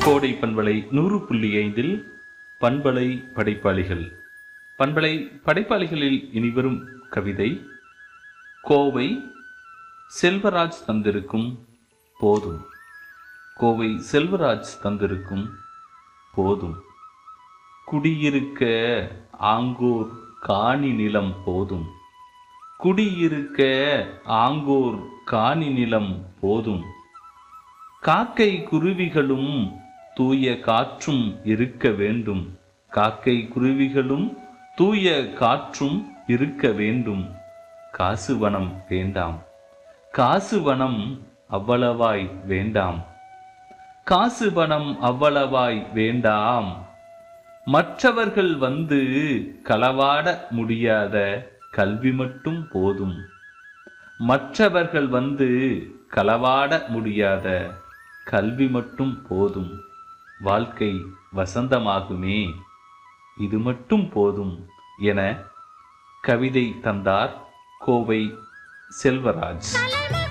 கோடை பண்பலை நூறு புள்ளி ஐந்தில் பண்பலை படைப்பாளிகள் பண்பலை படைப்பாளிகளில் இனிவரும் கவிதை கோவை செல்வராஜ் தந்திருக்கும் போதும் கோவை செல்வராஜ் தந்திருக்கும் போதும் குடியிருக்க ஆங்கோர் காணி நிலம் போதும் குடியிருக்க ஆங்கோர் காணி நிலம் போதும் காக்கை குருவிகளும் தூய காற்றும் இருக்க வேண்டும் காக்கை குருவிகளும் தூய காற்றும் இருக்க வேண்டும் காசு வனம் வேண்டாம் காசு வனம் அவ்வளவாய் வேண்டாம் காசு பணம் அவ்வளவாய் வேண்டாம் மற்றவர்கள் வந்து களவாட முடியாத கல்வி மட்டும் போதும் மற்றவர்கள் வந்து களவாட முடியாத கல்வி மட்டும் போதும் வாழ்க்கை வசந்தமாகுமே இது மட்டும் போதும் என கவிதை தந்தார் கோவை செல்வராஜ் தலைமை